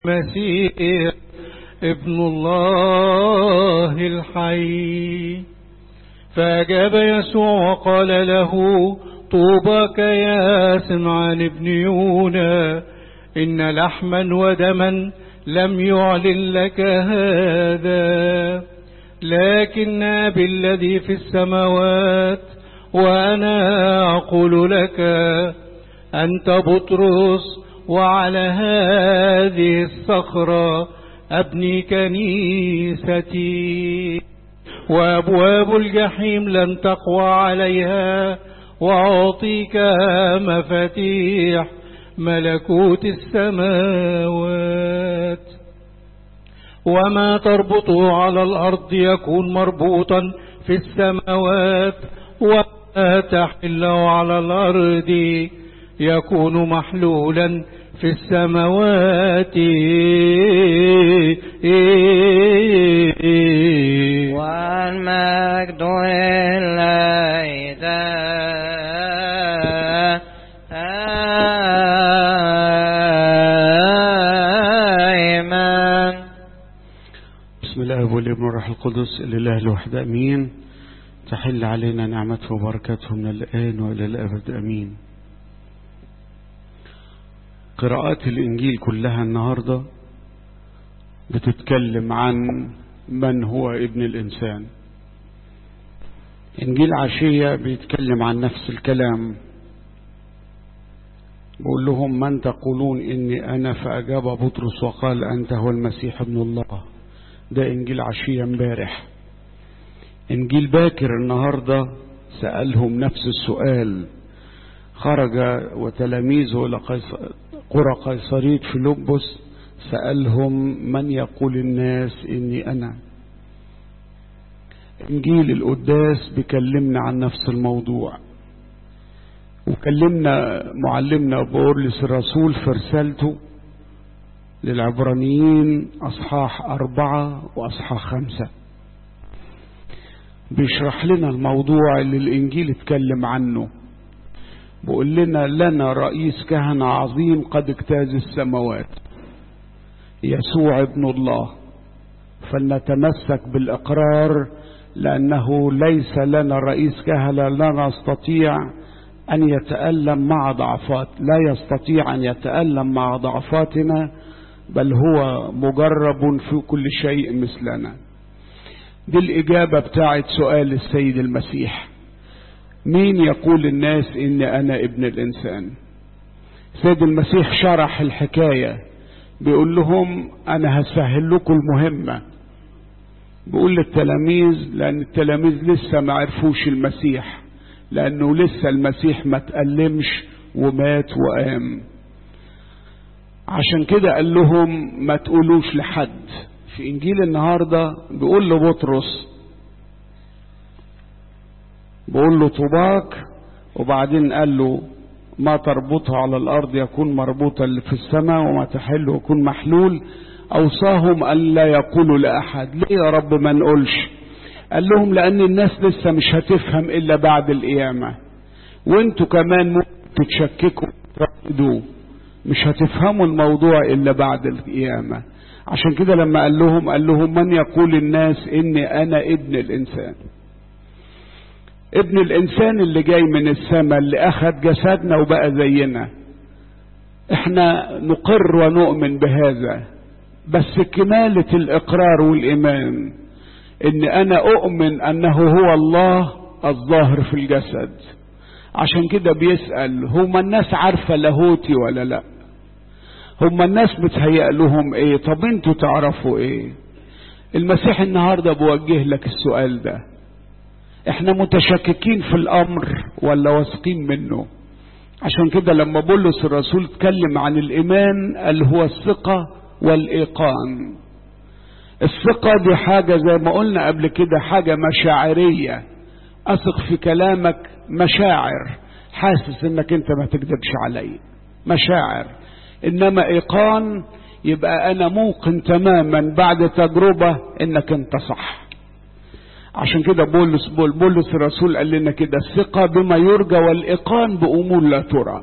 المسيح ابن الله الحي فأجاب يسوع وقال له طوباك يا سمعان ابن يونا إن لحما ودما لم يعلن لك هذا لكن أبي الذي في السماوات وأنا أقول لك أنت بطرس وعلى هذه الصخرة أبني كنيستي وأبواب الجحيم لن تقوى عليها وأعطيك مفاتيح ملكوت السماوات وما تربطه على الأرض يكون مربوطا في السماوات وما تحله على الأرض يكون محلولا في السماوات والمجد لله دائما بسم الله والابن والروح القدس الإله الوحيد أمين تحل علينا نعمته وبركاته من الآن وإلى الأبد أمين قراءات الإنجيل كلها النهاردة بتتكلم عن من هو ابن الإنسان إنجيل عشية بيتكلم عن نفس الكلام بقول لهم من تقولون إني أنا فأجاب بطرس وقال أنت هو المسيح ابن الله ده إنجيل عشية امبارح إنجيل باكر النهاردة سألهم نفس السؤال خرج وتلاميذه إلى قيصر قرى قيصرية فيلبس سألهم من يقول الناس إني أنا إنجيل القداس بيكلمنا عن نفس الموضوع وكلمنا معلمنا بورلس الرسول في رسالته للعبرانيين أصحاح أربعة وأصحاح خمسة بيشرح لنا الموضوع اللي الإنجيل اتكلم عنه بيقول لنا لنا رئيس كهنة عظيم قد اجتاز السماوات يسوع ابن الله فلنتمسك بالإقرار لأنه ليس لنا رئيس كهنة لا نستطيع أن يتألم مع ضعفات لا يستطيع أن يتألم مع ضعفاتنا بل هو مجرب في كل شيء مثلنا دي الإجابة بتاعت سؤال السيد المسيح مين يقول الناس إن أنا ابن الإنسان سيد المسيح شرح الحكاية بيقول لهم أنا هسهل لكم المهمة بيقول للتلاميذ لأن التلاميذ لسه ما عرفوش المسيح لأنه لسه المسيح ما تألمش ومات وقام عشان كده قال لهم ما تقولوش لحد في إنجيل النهاردة بيقول لبطرس بيقول له طوباك وبعدين قال له ما تربطه على الأرض يكون مربوطا في السماء وما تحله يكون محلول أوصاهم أن لا يقولوا لأحد ليه يا رب ما نقولش قال لهم لأن الناس لسه مش هتفهم إلا بعد القيامة وانتوا كمان ممكن تتشككوا ترددوا مش هتفهموا الموضوع إلا بعد القيامة عشان كده لما قال لهم قال لهم من يقول الناس إني أنا ابن الإنسان ابن الإنسان اللي جاي من السماء اللي أخذ جسدنا وبقى زينا احنا نقر ونؤمن بهذا بس كمالة الإقرار والإيمان إن أنا أؤمن أنه هو الله الظاهر في الجسد عشان كده بيسأل هما الناس عارفة لاهوتي ولا لا هما الناس متهيأ لهم ايه طب انتوا تعرفوا ايه المسيح النهاردة بوجه لك السؤال ده احنا متشككين في الامر ولا واثقين منه عشان كده لما بولس الرسول اتكلم عن الايمان قال هو الثقة والايقان الثقة دي حاجة زي ما قلنا قبل كده حاجة مشاعرية اثق في كلامك مشاعر حاسس انك انت ما تكذبش علي مشاعر انما ايقان يبقى انا موقن تماما بعد تجربة انك انت صح عشان كده بولس بول بولس الرسول قال لنا كده الثقة بما يرجى والإيقان بأمور لا ترى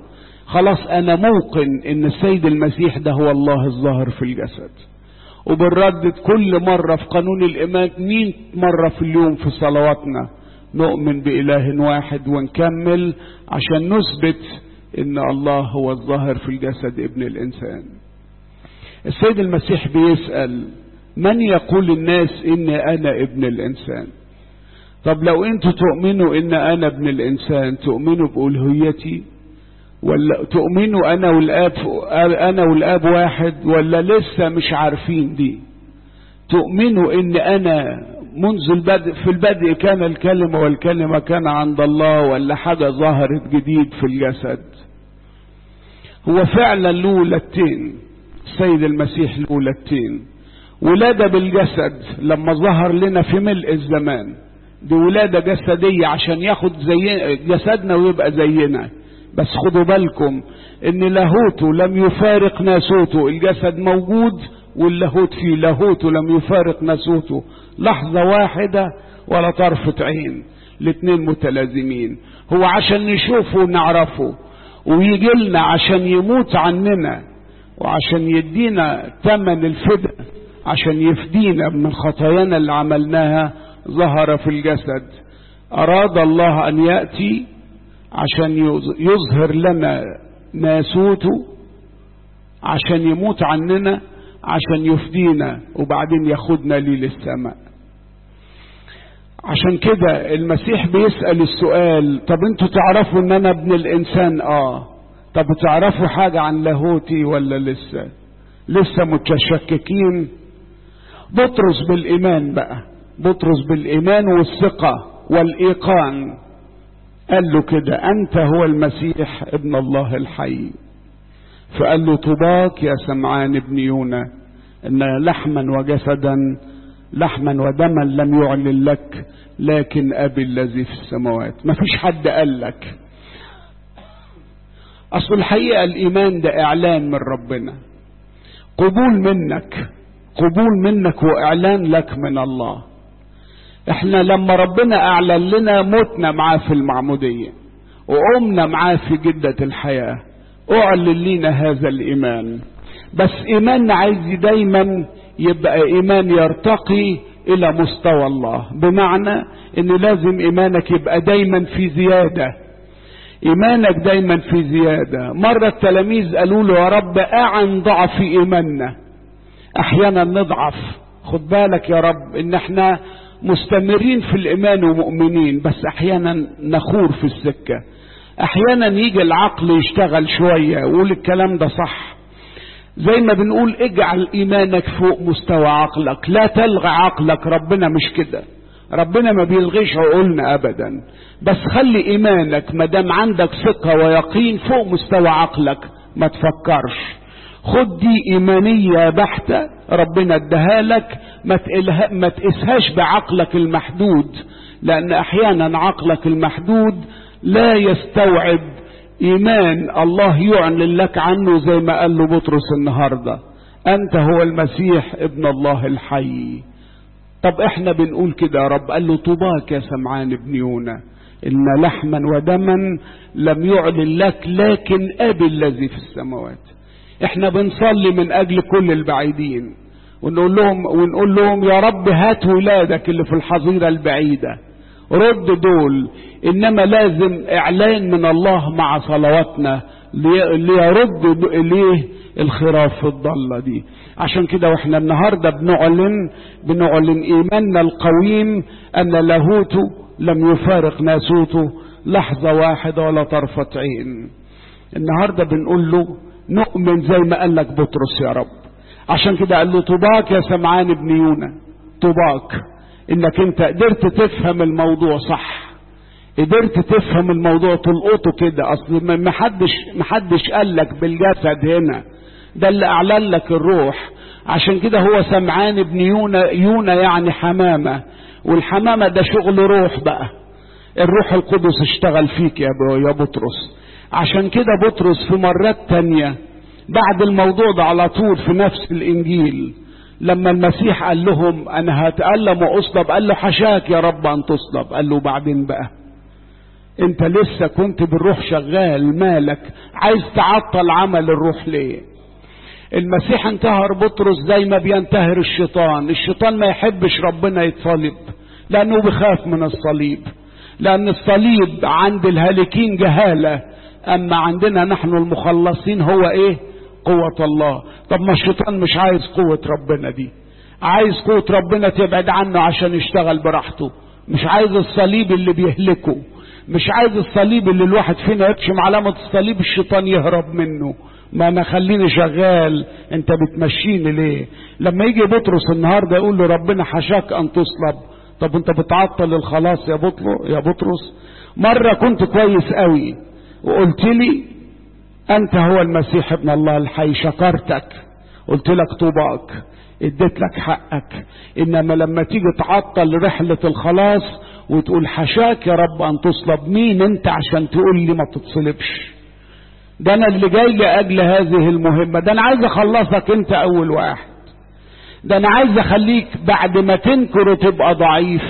خلاص انا موقن ان السيد المسيح ده هو الله الظاهر في الجسد وبنردد كل مرة في قانون الإيمان مئة مرة في اليوم في صلواتنا نؤمن بإله واحد ونكمل عشان نثبت إن الله هو الظاهر في الجسد ابن الإنسان السيد المسيح بيسأل من يقول الناس إني أنا ابن الإنسان طب لو انتوا تؤمنوا ان انا ابن الانسان تؤمنوا بألوهيتي ولا تؤمنوا انا والاب انا والاب واحد ولا لسه مش عارفين دي تؤمنوا ان انا منذ البدء في البدء كان الكلمة والكلمة كان عند الله ولا حاجة ظهرت جديد في الجسد هو فعلا له ولادتين السيد المسيح له ولادتين ولادة بالجسد لما ظهر لنا في ملء الزمان دي ولادة جسدية عشان ياخد زي جسدنا ويبقى زينا بس خدوا بالكم ان لاهوته لم يفارق ناسوته الجسد موجود واللاهوت فيه لاهوته لم يفارق ناسوته لحظة واحدة ولا طرفة عين الاتنين متلازمين هو عشان نشوفه ونعرفه ويجي لنا عشان يموت عننا وعشان يدينا ثمن الفداء عشان يفدينا من خطايانا اللي عملناها ظهر في الجسد أراد الله أن يأتي عشان يظهر لنا ناسوته عشان يموت عننا عشان يفدينا وبعدين ياخدنا ليه للسماء عشان كده المسيح بيسأل السؤال طب انتوا تعرفوا ان انا ابن الانسان اه طب تعرفوا حاجة عن لاهوتي ولا لسه لسه متشككين بطرس بالايمان بقى بطرس بالايمان والثقة والايقان قال له كده انت هو المسيح ابن الله الحي فقال له طباك يا سمعان ابن يونا ان لحما وجسدا لحما ودما لم يعلن لك لكن ابي الذي في السماوات ما فيش حد قال لك اصل الحقيقه الايمان ده اعلان من ربنا قبول منك قبول منك واعلان لك من الله احنا لما ربنا اعلن لنا متنا معاه في المعمودية وقمنا معاه في جدة الحياة اعلن لنا هذا الايمان بس ايماننا عايز دايما يبقى ايمان يرتقي الى مستوى الله بمعنى ان لازم ايمانك يبقى دايما في زيادة ايمانك دايما في زيادة مرة التلاميذ قالوا له يا رب اعن ضعف ايماننا احيانا نضعف خد بالك يا رب ان احنا مستمرين في الايمان ومؤمنين بس احيانا نخور في السكه احيانا يجي العقل يشتغل شويه ويقول الكلام ده صح زي ما بنقول اجعل ايمانك فوق مستوى عقلك لا تلغى عقلك ربنا مش كده ربنا ما بيلغيش عقولنا ابدا بس خلي ايمانك ما دام عندك ثقه ويقين فوق مستوى عقلك ما تفكرش خد دي ايمانيه بحته ربنا اداها لك ما ما تقيسهاش بعقلك المحدود لان احيانا عقلك المحدود لا يستوعب ايمان الله يعلن لك عنه زي ما قال له بطرس النهارده انت هو المسيح ابن الله الحي طب احنا بنقول كده يا رب قال له طوباك يا سمعان ابن يونا ان لحما ودما لم يعلن لك لكن ابي الذي في السماوات احنا بنصلي من اجل كل البعيدين ونقول لهم ونقول لهم يا رب هات ولادك اللي في الحظيرة البعيدة رد دول انما لازم اعلان من الله مع صلواتنا ليرد اليه الخراف في الضالة دي عشان كده واحنا النهاردة بنعلن بنعلن ايماننا القويم ان لاهوته لم يفارق ناسوته لحظة واحدة ولا طرفة عين النهاردة بنقول له نؤمن زي ما قال لك بطرس يا رب عشان كده قال له طباك يا سمعان ابن يونا طباك انك انت قدرت تفهم الموضوع صح قدرت تفهم الموضوع تلقطه كده اصل محدش محدش قال لك بالجسد هنا ده اللي اعلن لك الروح عشان كده هو سمعان ابن يونا يونا يعني حمامة والحمامة ده شغل روح بقى الروح القدس اشتغل فيك يا يا بطرس عشان كده بطرس في مرات تانية بعد الموضوع ده على طول في نفس الانجيل لما المسيح قال لهم انا هتألم واصلب قال له حشاك يا رب ان تصلب قال له بعدين بقى انت لسه كنت بالروح شغال مالك عايز تعطل عمل الروح ليه المسيح انتهر بطرس زي ما بينتهر الشيطان الشيطان ما يحبش ربنا يتصلب لانه بيخاف من الصليب لان الصليب عند الهالكين جهالة اما عندنا نحن المخلصين هو ايه قوة الله طب ما الشيطان مش عايز قوة ربنا دي عايز قوة ربنا تبعد عنه عشان يشتغل براحته مش عايز الصليب اللي بيهلكه مش عايز الصليب اللي الواحد فينا يرشم علامة الصليب الشيطان يهرب منه ما انا خليني شغال انت بتمشيني ليه لما يجي بطرس النهارده يقول له ربنا حشاك ان تصلب طب انت بتعطل الخلاص يا بطلو يا بطرس مره كنت كويس قوي وقلت لي انت هو المسيح ابن الله الحي شكرتك قلت لك طوباك اديت لك حقك انما لما تيجي تعطل رحله الخلاص وتقول حشاك يا رب ان تصلب مين انت عشان تقول لي ما تتصلبش ده انا اللي جاي لاجل هذه المهمه ده انا عايز اخلصك انت اول واحد ده انا عايز اخليك بعد ما تنكر وتبقى ضعيف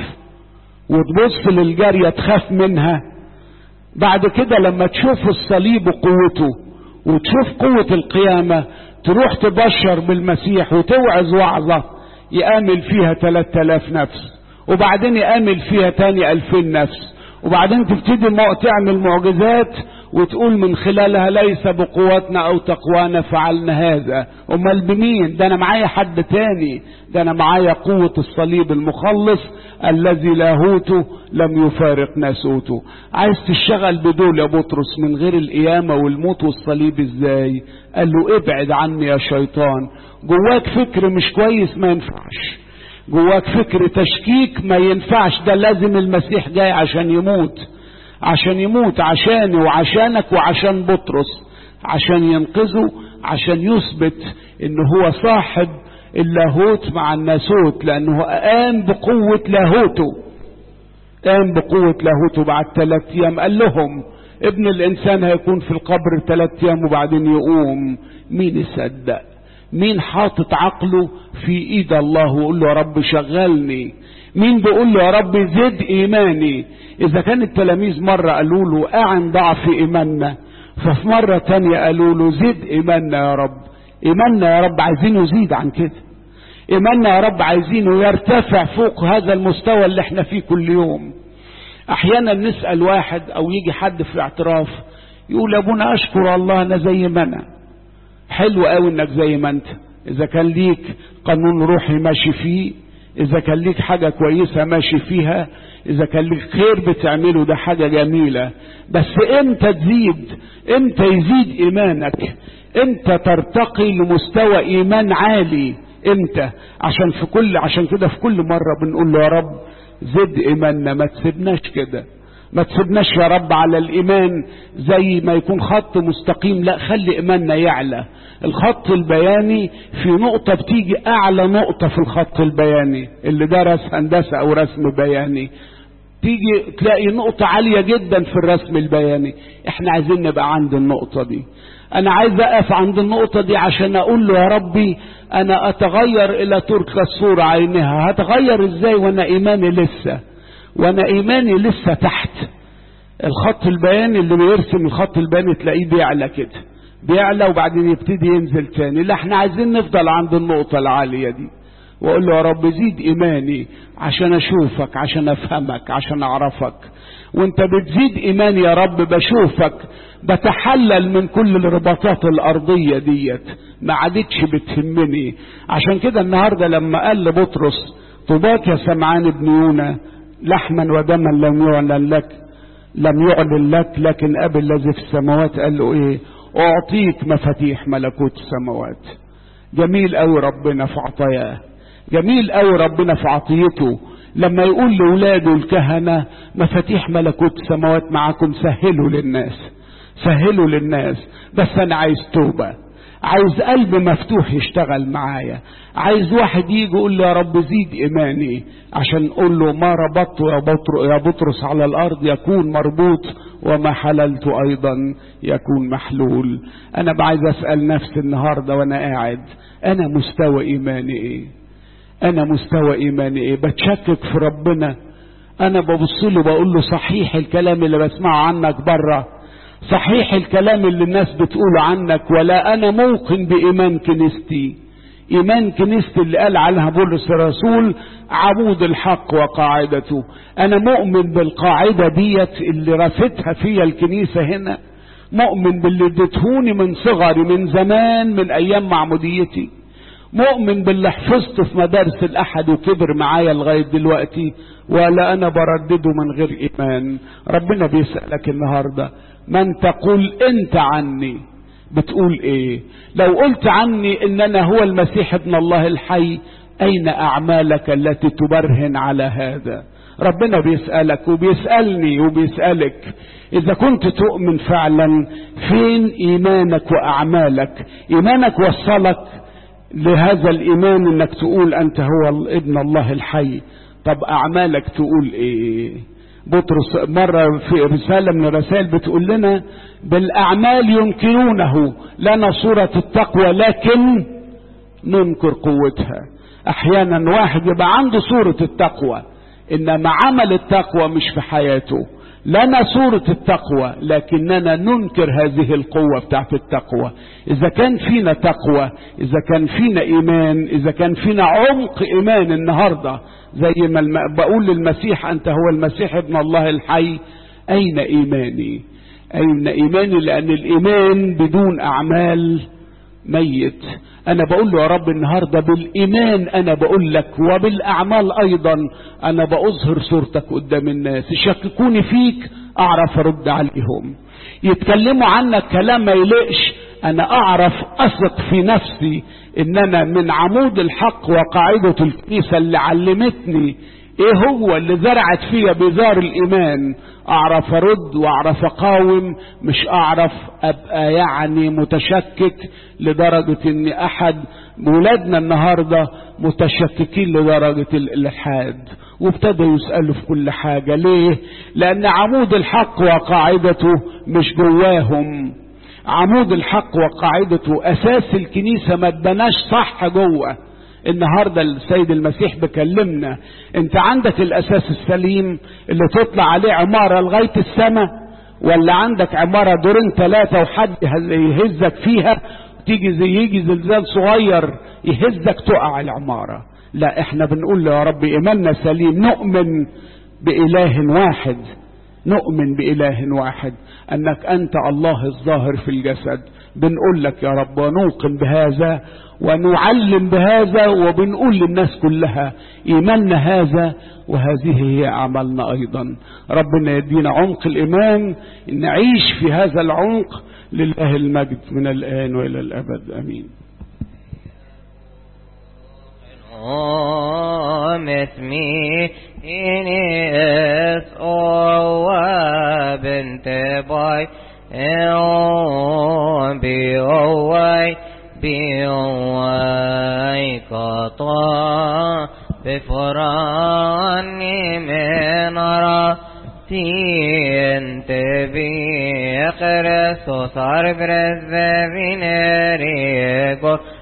وتبص للجاريه تخاف منها بعد كده لما تشوف الصليب وقوته وتشوف قوه القيامه تروح تبشر بالمسيح وتوعظ وعظه يامل فيها 3000 نفس وبعدين يامل فيها تاني 2000 نفس وبعدين تبتدي تعمل معجزات وتقول من خلالها ليس بقوتنا او تقوانا فعلنا هذا امال بمين ده انا معايا حد تاني ده انا معايا قوة الصليب المخلص الذي لاهوته لم يفارق ناسوته عايز تشتغل بدول يا بطرس من غير القيامة والموت والصليب ازاي قال له ابعد عني يا شيطان جواك فكر مش كويس ما ينفعش جواك فكر تشكيك ما ينفعش ده لازم المسيح جاي عشان يموت عشان يموت عشاني وعشانك وعشان بطرس عشان ينقذه عشان يثبت ان هو صاحب اللاهوت مع الناسوت لانه قام بقوة لاهوته قام بقوة لاهوته بعد ثلاث ايام قال لهم ابن الانسان هيكون في القبر ثلاث ايام وبعدين يقوم مين يصدق مين حاطط عقله في ايد الله ويقول له يا رب شغلني مين بيقول له يا رب زد ايماني اذا كان التلاميذ مرة قالوا له اعن ضعف ايماننا ففي مرة تانية قالوا له زد ايماننا يا رب ايماننا يا رب عايزينه يزيد عن كده ايماننا يا رب عايزينه يرتفع فوق هذا المستوى اللي احنا فيه كل يوم احيانا نسأل واحد او يجي حد في اعتراف يقول يا ابونا اشكر الله انا زي ما انا حلو قوي انك زي ما انت اذا كان ليك قانون روحي ماشي فيه اذا كان ليك حاجة كويسة ماشي فيها اذا كان ليك خير بتعمله ده حاجة جميلة بس امتى تزيد امتى يزيد ايمانك امتى ترتقي لمستوى ايمان عالي امتى عشان في كل عشان كده في كل مرة بنقول له يا رب زد ايماننا ما تسيبناش كده ما تسيبناش يا رب على الايمان زي ما يكون خط مستقيم لا خلي ايماننا يعلى الخط البياني في نقطة بتيجي اعلى نقطة في الخط البياني اللي درس هندسة او رسم بياني تيجي تلاقي نقطة عالية جدا في الرسم البياني احنا عايزين نبقى عند النقطة دي انا عايز اقف عند النقطة دي عشان اقول له يا ربي انا اتغير الى ترك الصورة عينها هتغير ازاي وانا ايماني لسه وانا ايماني لسه تحت الخط البياني اللي بيرسم الخط البياني تلاقيه بيعلى كده بيعلى وبعدين يبتدي ينزل تاني لا احنا عايزين نفضل عند النقطة العالية دي واقول له يا رب زيد ايماني عشان اشوفك عشان افهمك عشان اعرفك وانت بتزيد ايماني يا رب بشوفك بتحلل من كل الرباطات الارضية ديت ما عادتش بتهمني عشان كده النهاردة لما قال لبطرس طوباك يا سمعان ابن يونا لحما ودما لم يعلن لك لم يعلن لك لكن ابي الذي في السماوات قال له ايه اعطيك مفاتيح ملكوت السماوات جميل قوي ربنا في عطاياه جميل قوي ربنا في عطيته لما يقول لاولاده الكهنه مفاتيح ملكوت السماوات معاكم سهلوا للناس سهلوا للناس بس انا عايز توبه عايز قلب مفتوح يشتغل معايا عايز واحد يجي يقول لي يا رب زيد ايماني عشان اقول له ما ربطت يا بطرس, يا بطرس على الارض يكون مربوط وما حللت ايضا يكون محلول انا عايز اسال نفسي النهارده وانا قاعد انا مستوى ايماني ايه انا مستوى ايماني ايه بتشكك في ربنا انا ببص له بقول له صحيح الكلام اللي بسمعه عنك بره صحيح الكلام اللي الناس بتقوله عنك ولا انا موقن بايمان كنيستي ايمان كنيستي اللي قال عنها بولس الرسول عمود الحق وقاعدته انا مؤمن بالقاعده ديت اللي رفتها فيا الكنيسه هنا مؤمن باللي اديتهوني من صغري من زمان من ايام معموديتي مؤمن باللي حفظته في مدارس الاحد وكبر معايا لغايه دلوقتي ولا انا بردده من غير ايمان ربنا بيسالك النهارده من تقول انت عني بتقول ايه لو قلت عني ان انا هو المسيح ابن الله الحي اين اعمالك التي تبرهن على هذا ربنا بيسالك وبيسالني وبيسالك اذا كنت تؤمن فعلا فين ايمانك واعمالك ايمانك وصلك لهذا الايمان انك تقول انت هو ابن الله الحي طب اعمالك تقول ايه بطرس مرة في رسالة من الرسائل بتقول لنا بالأعمال ينكرونه لنا صورة التقوى لكن ننكر قوتها أحيانا واحد يبقى عنده صورة التقوى إنما عمل التقوى مش في حياته لنا صورة التقوى لكننا ننكر هذه القوة بتاعت التقوى إذا كان فينا تقوى إذا كان فينا إيمان إذا كان فينا عمق إيمان النهاردة زي ما الم... بقول للمسيح أنت هو المسيح ابن الله الحي أين إيماني أين إيماني لأن الإيمان بدون أعمال ميت أنا بقول له يا رب النهاردة بالإيمان أنا بقول لك وبالأعمال أيضا أنا بأظهر صورتك قدام الناس يشككوني فيك أعرف أرد عليهم يتكلموا عنك كلام ما يلقش أنا أعرف أثق في نفسي إن أنا من عمود الحق وقاعدة الكنيسة اللي علمتني إيه هو اللي زرعت فيا بذار الإيمان اعرف ارد واعرف اقاوم مش اعرف ابقى يعني متشكك لدرجة ان احد ولادنا النهاردة متشككين لدرجة الالحاد وابتدوا يسألوا في كل حاجة ليه لان عمود الحق وقاعدته مش جواهم عمود الحق وقاعدته اساس الكنيسة ما اتبناش صح جوه النهاردة السيد المسيح بكلمنا انت عندك الاساس السليم اللي تطلع عليه عمارة لغاية السماء ولا عندك عمارة دورين ثلاثة وحد يهزك فيها تيجي زي يجي زلزال صغير يهزك تقع العمارة لا احنا بنقول له يا رب ايماننا سليم نؤمن بإله واحد نؤمن بإله واحد أنك أنت الله الظاهر في الجسد بنقول لك يا رب ونوقن بهذا ونعلم بهذا وبنقول للناس كلها إيماننا هذا وهذه هي أعمالنا أيضا ربنا يدينا عمق الإيمان نعيش في هذا العمق لله المجد من الآن وإلى الأبد أمين اسمي إنيس أو بنت باي بي أوي بي أوي قطع بفراني من رأسي انت بي خرسوس عرب رزبين ريقو